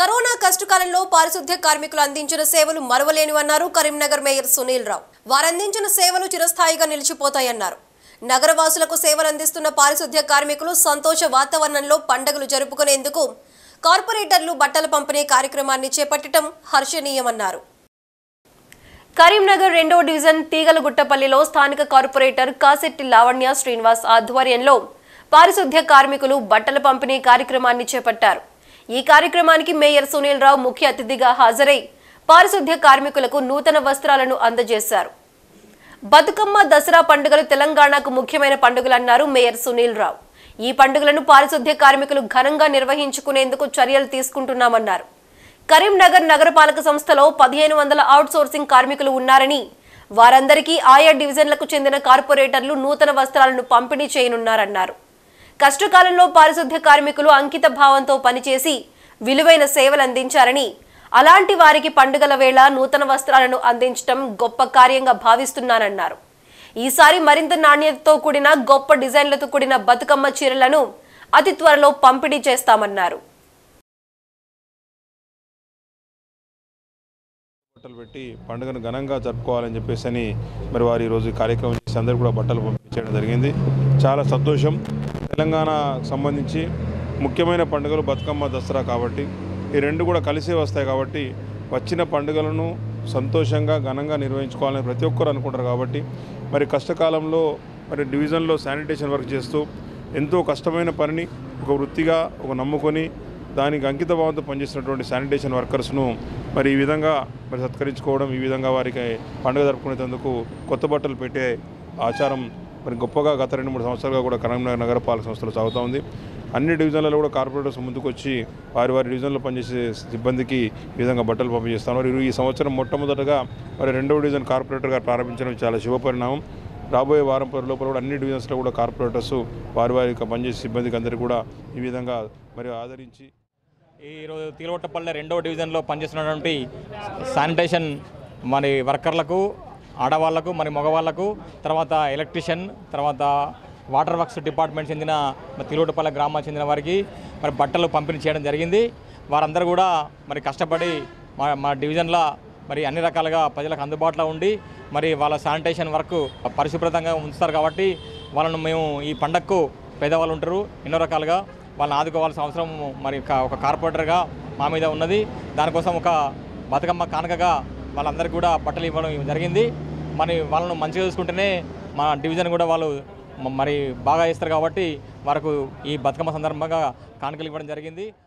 corona కష్టకాలంలో పారిశుద్ధ్య కార్మికులు అందించిన సేవలు మరవలేనివన్నారు కరీంనగర్ మేయర్ సునీల్ రావు వారందించిన సేవలు చిరస్థాయిగా నిలిచిపోతాయన్నారు నగరవాసులకు సేవలు అందిస్తున్న పారిశుద్ధ్య కార్మికులు సంతోష వాతావరణంలో పండుగలు జరుపుకునేందుకు కార్పొరేటర్లు బట్టల పంపిణీ కార్యక్రమాన్ని చేపట్టడం హర్షణీయమన్నారు కరీంనగర్ రెండో డివిజన్ తీగలగుట్టపల్లిలో స్థానిక కార్పొరేటర్ కాశెట్టి లావణ్య శ్రీనివాస్ ఆధ్వర్యంలో పారిశుద్ధ్య కార్మికులు బట్టల పంపిణీ కార్యక్రమాన్ని చేపట్టారు ఈ కార్యక్రమానికి మేయర్ సునీల్ రావు ముఖ్య అతిథిగా హాజరై పారిశుద్ధ్య కార్మికులకు నూతన వస్త్రాలను అందజేశారు బతుకమ్మ దసరా పండుగలు తెలంగాణకు ముఖ్యమైన పండుగలన్నారు మేయర్ సునీల్ రావు ఈ పండుగలను పారిశుద్ధ్య కార్మికులు ఘనంగా నిర్వహించుకునేందుకు చర్యలు తీసుకుంటున్నామన్నారు కరీంనగర్ నగరపాలక సంస్థలో పదిహేను వందల అవుట్సోర్సింగ్ కార్మికులు ఉన్నారని వారందరికీ ఆయా డివిజన్లకు చెందిన కార్పొరేటర్లు నూతన వస్త్రాలను పంపిణీ చేయనున్నారన్నారు కష్టకాలంలో పారిశుద్ధ్య కార్మికులు అంకిత భావంతో పనిచేసి విలువైన సేవలు అందించారని అలాంటి వారికి పండుగల వేళ నూతన వస్త్రాలను అందించడం గొప్ప కార్యంగా భావిస్తున్నానన్నారు ఈసారి మరింత నాణ్యతతో కూడిన గొప్ప డిజైన్లతో కూడిన బతుకమ్మ చీరలను అతి త్వరలో పంపిణీ చేస్తామన్నారు బట్టలు పెట్టి పండుగను ఘనంగా జరుపుకోవాలని చెప్పేసి అని మరి వారు ఈరోజు ఈ కార్యక్రమం చేసి అందరూ కూడా బట్టలు పంపించడం జరిగింది చాలా సంతోషం తెలంగాణ సంబంధించి ముఖ్యమైన పండుగలు బతుకమ్మ దసరా కాబట్టి ఈ రెండు కూడా కలిసే వస్తాయి కాబట్టి వచ్చిన పండుగలను సంతోషంగా ఘనంగా నిర్వహించుకోవాలని ప్రతి ఒక్కరు అనుకుంటారు కాబట్టి మరి కష్టకాలంలో మరి డివిజన్లో శానిటేషన్ వర్క్ చేస్తూ ఎంతో కష్టమైన పనిని ఒక వృత్తిగా ఒక నమ్ముకొని దానికి అంకిత భావంతో పనిచేస్తున్నటువంటి శానిటేషన్ వర్కర్స్ను మరి ఈ విధంగా మరి సత్కరించుకోవడం ఈ విధంగా వారికి పండుగ జరుపుకునేందుకు కొత్త బట్టలు పెట్టే ఆచారం మరి గొప్పగా గత రెండు మూడు సంవత్సరాలుగా కూడా కరీంనగర్ నగరపాలక సంస్థలో సాగుతూ ఉంది అన్ని డివిజన్లలో కూడా కార్పొరేటర్స్ ముందుకు వచ్చి వారి వారి డివిజన్లో పనిచేసే సిబ్బందికి ఈ విధంగా బట్టలు పంపిణీ మరి ఈ సంవత్సరం మొట్టమొదటగా మరి రెండవ డివిజన్ కార్పొరేటర్గా ప్రారంభించడం చాలా శుభపరిణామం రాబోయే వారం పది లోపల కూడా అన్ని డివిజన్స్లో కూడా కార్పొరేటర్స్ వారి వారి యొక్క పనిచేసే సిబ్బందికి అందరికీ కూడా ఈ విధంగా మరి ఆదరించి ఈరోజు తీలవట్టపల్లె రెండవ డివిజన్లో పనిచేస్తున్నటువంటి శానిటేషన్ మరి వర్కర్లకు ఆడవాళ్లకు మరి మగవాళ్లకు తర్వాత ఎలక్ట్రీషియన్ తర్వాత వాటర్ వర్క్స్ డిపార్ట్మెంట్ చెందిన మరి తిరువటపల్లె గ్రామానికి చెందిన వారికి మరి బట్టలు పంపిణీ చేయడం జరిగింది వారందరూ కూడా మరి కష్టపడి మా మా డివిజన్లో మరి అన్ని రకాలుగా ప్రజలకు అందుబాటులో ఉండి మరి వాళ్ళ శానిటేషన్ వర్క్ పరిశుభ్రతంగా ఉంచుతారు కాబట్టి వాళ్ళను మేము ఈ పండగకు పేదవాళ్ళు ఉంటారు ఎన్నో రకాలుగా వాళ్ళని ఆదుకోవాల్సిన అవసరం మరి ఒక- ఒక కార్పొరేటర్గా మా మీద ఉన్నది దానికోసం ఒక బతుకమ్మ కానుకగా వాళ్ళందరికీ కూడా బట్టలు ఇవ్వడం జరిగింది మరి వాళ్ళను మంచిగా చూసుకుంటేనే మా డివిజన్ కూడా వాళ్ళు మ- మరి బాగా చేస్తారు కాబట్టి వారికి ఈ బతుకమ్మ సందర్భంగా కానుకలు ఇవ్వడం జరిగింది